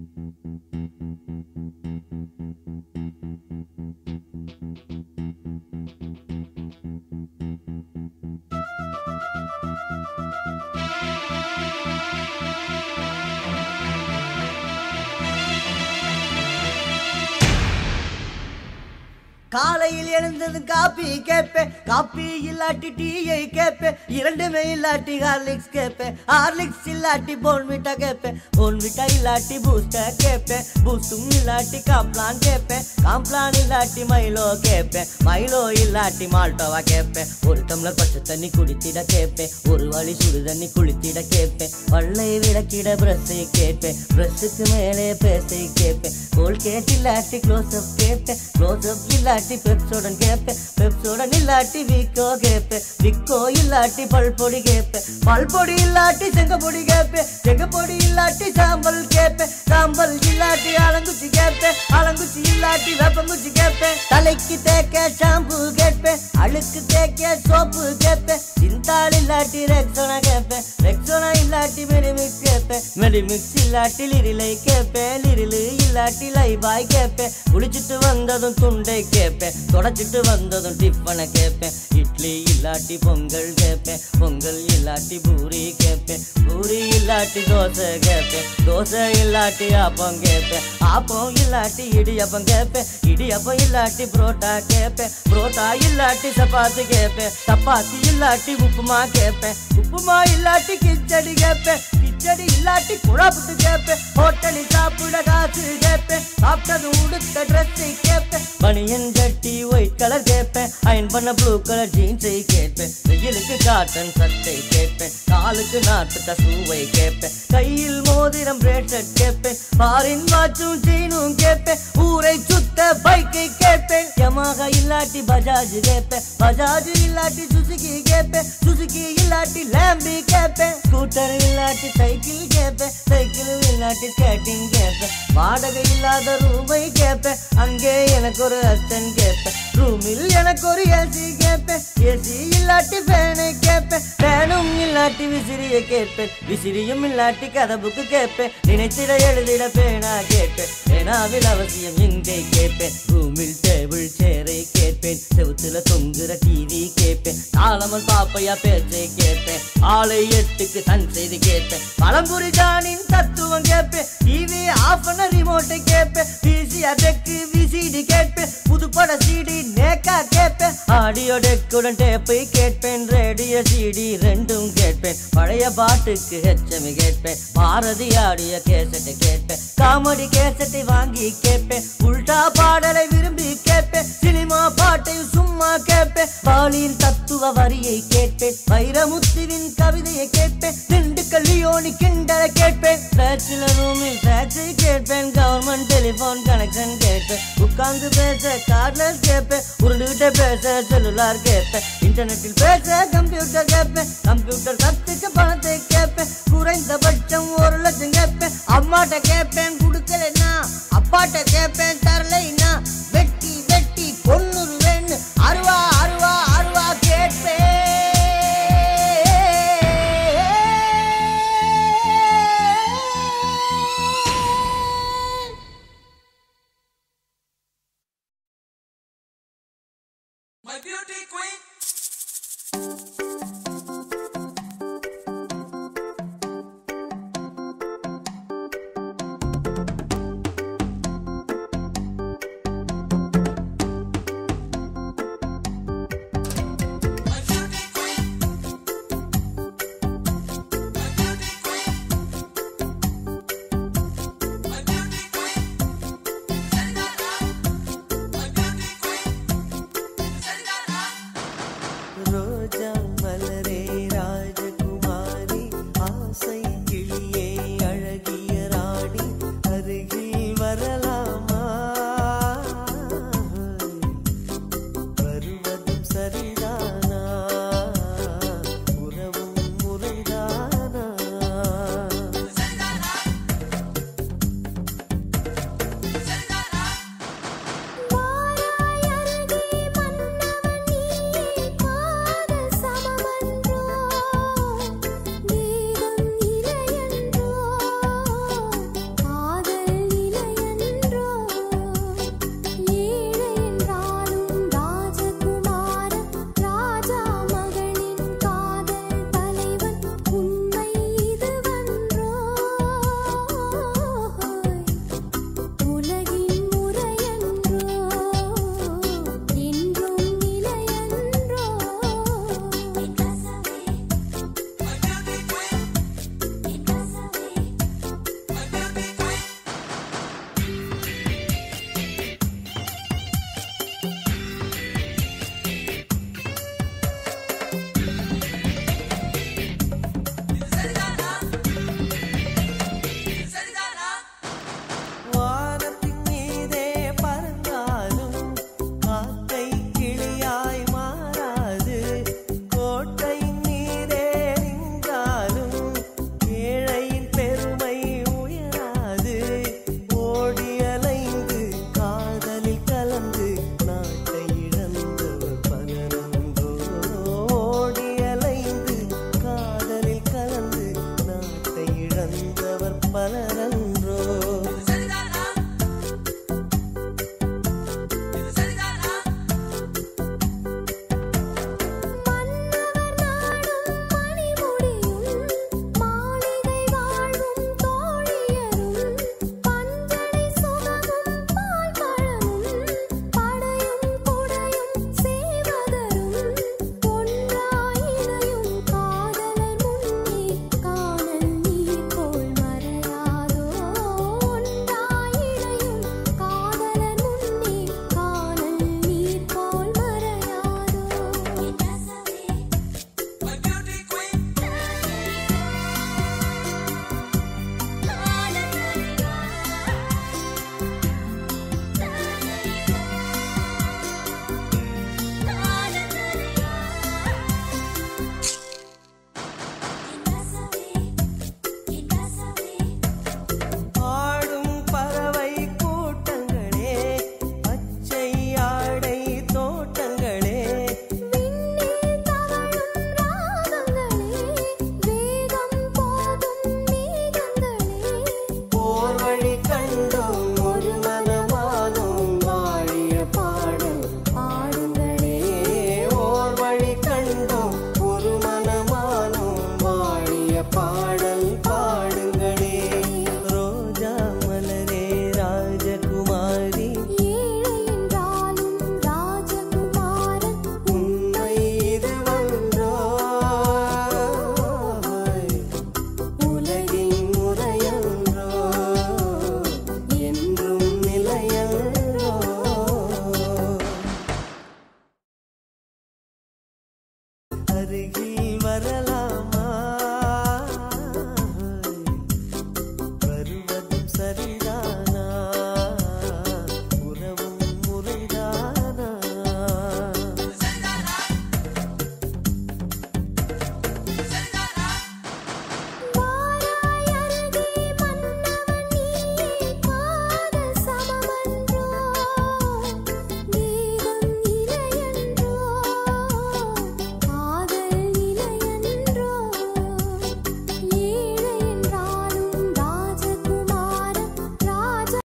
காலையில் எழுந்தது காப்பி கேப்பேன் காப்பி இல்லாட்டி டீயை கேப்பேன் இரண்டுமே இல்லாட்டி ஹார்லிக்ஸ் கேப்பேன் ஹார்லிக்ஸ் இல்லாட்டி போன்விட்டா கேப்பேன் போன்விட்டா இல்லாட்டி பூஸ்டா கேப்பேன் பூஸ்டும் இல்லாட்டி காம்ப்ளான் கேப்பேன் காம்ப்ளான் இல்லாட்டி மைலோ கேப்பேன் மைலோ இல்லாட்டி மால்டோவா கேப்பேன் ஒரு டம்ளர் பச்சை தண்ணி குடித்திட கேப்பேன் ஒரு வழி சுடு தண்ணி குளித்திட கேப்பேன் பல்லை விளக்கிட பிரஸ்ஸை கேப்பேன் பிரஸ்ஸுக்கு மேலே பேசை கேப்பேன் கோல்கேட் இல்லாட்டி க்ளோஸ் அப் கேப்பேன் க்ளோஸ் அப் இல்லாட்டி பெப்சோடன் கேப்பேன் பெப்சோடன் இல்லாட்டி விக்கோ கேப்பேன் விக்கோ இல்லாட்டி பல்பொடி கேப்பேன் பல்பொடி இல்லாட்டி செங்கப்பொடி கேப்பேன் செங்கப்பொடி இல்லாட்டி சாம்பல் கேப்பேன் சாம்பல் இல்லாட்டி அலங்குச்சி கேப்பேன் அலங்குச்சி இல்லாட்டி வேப்பங்குச்சி கேப்பேன் தலைக்கு தேக்க ஷாம்பு கேட்பேன் அழுக்கு தேக்க சோப்பு கேப்பேன் சிந்தாள் இல்லாட்டி ரெக்ஸோனா கேப்பேன் ரெக்ஸோனா இல்லாட்டி மெடிமிக்ஸ் கேப்பேன் மெடிமிக்ஸ் இல்லாட்டி லிரிலை கேப்பேன் லிரிலு இல்லாட்டி லைபாய் கேப்பேன் குளிச்சுட்டு வந்ததும் துண்டை கேப்பேன் தொடச்சிட்டு வந்ததும் டிஃபனை கேப்பேன் இட்லி இல்லாட்டி பொங்கல் கேப்பேன் பொங்கல் இல்லாட்டி பூரி கேப்பேன் பூரி இல்லாட்டி தோசை கேப்பேன் தோசை இல்லாட்டி ஆப்பம் கேப்பேன் ஆப்பம் இல்லாட்டி இடியப்பம் கேப்பேன் இடியப்பம் இல்லாட்டி புரோட்டா கேப்பேன் புரோட்டா இல்லாட்டி சப்பாத்தி கேப்பேன் சப்பாத்தி இல்லாட்டி உப்புமா கேப்பேன் உப்புமா இல்லாட்டி கிச்சடி கேப்பேன் கிச்சடி இல்லாட்டி குழாப்புட்டு கேப்பேன் ஹோட்டலில் சாப்பிட காசு கேப்பேன் சாப்பிட்டது உடுத்த ட்ரெஸ்ஸை கேப்பேன் பனியன் கட்டி ஒயிட் கலர் கேப்பேன் அயன் பண்ண ப்ளூ கலர் ஜீன்ஸை கேட்பேன் வெயிலுக்கு காட்டன் சட்டை கேட்பேன் காலுக்கு நாட்டு கசூவை கேட்பேன் கையில் மோதிரம் பிரேட்லெட் கேட்பேன் பாரின் வாட்சும் செயினும் கேட்பேன் ஊரை சுத்த பைக்கை கேட்பேன் யமாக இல்லாட்டி பஜாஜ் கேட்பேன் பஜாஜ் இல்லாட்டி சுசுகி கேட்பேன் சுசுகி இல்லாட்டி லேம்பி கேட்பேன் ஸ்கூட்டர் இல்லாட்டி சைக்கிள் கேட்பேன் சைக்கிள் இல்லாட்டி ஸ்கேட்டிங் கேட்பேன் வாடகை இல்லாத ரூமை கேட்பேன் அங்கே எனக்கு ஒரு அஸ்டன் கேட்பேன் ரூமில் எனக்கு ஒரு ஏசி கேட்பேன் ஏசி இல்லாட்டி ஃபேனை கேட்பேன் ஃபேனும் இல்லாட்டி விசிறியை கேட்பேன் விசிறியும் இல்லாட்டி கதவுக்கு கேட்பேன் நினைத்திட எழுதிட பேனா கேட்பேன் பேனாவில் அவசியம் எங்கே கேட்பேன் ரூமில் டேபிள் சேரை கேட்பேன் செவுத்துல தொங்குற டிவி கேட்பேன் தாளமல் பாப்பையா பேச்சை கேட்பேன் ஆளை எட்டுக்கு சன் செய்தி கேட்பேன் பழம்புரி ஜானின் தத்துவம் கேட்பேன் டிவி ஆஃப் பண்ண ரிமோட்டை கேட்பேன் பிசிஆர் டெக்கு விசிடி கேட்பேன் புதுப்பட சிடி நேக்கா கேட்பேன் ஆடியோ டெக்குடன் டேப்பை கேட்பேன் ரேடியோ சிடி ரெண்டும் கேட்பேன் பழைய பாட்டுக்கு ஹெச்சமி கேட்பேன் பாரதி ஆடிய கேசட்டை கேட்பேன் காமெடி கேசட்டை வாங்கி கேட்பேன் உல்டா பாடலை விரும்பி கேட்பேன் சினிமா பாட்டையும் சும்மா கேட்பேன் பாலியின் தத்துவ வரியை கேட்பேன் வைரமுத்துவின் கவிதையை கேட்பேன் திண்டுக்கல் லியோனி கிண்டலை கேட்பேன் பேச்சுலர் ரூமில் பேச்சை கேட்பேன் கவர்மெண்ட் டெலிபோன் கனெக்ஷன் கேட்பேன் உட்கார்ந்து பேச கார்ட்லெஸ் கேட்பேன் உருண்டுகிட்ட பேச செல்லுலார் கேட்பேன் இன்டர்நெட்டில் பேச கம்ப்யூட்டர் கேட்பேன் கம்ப்யூட்டர் கத்துக்க பணத்தை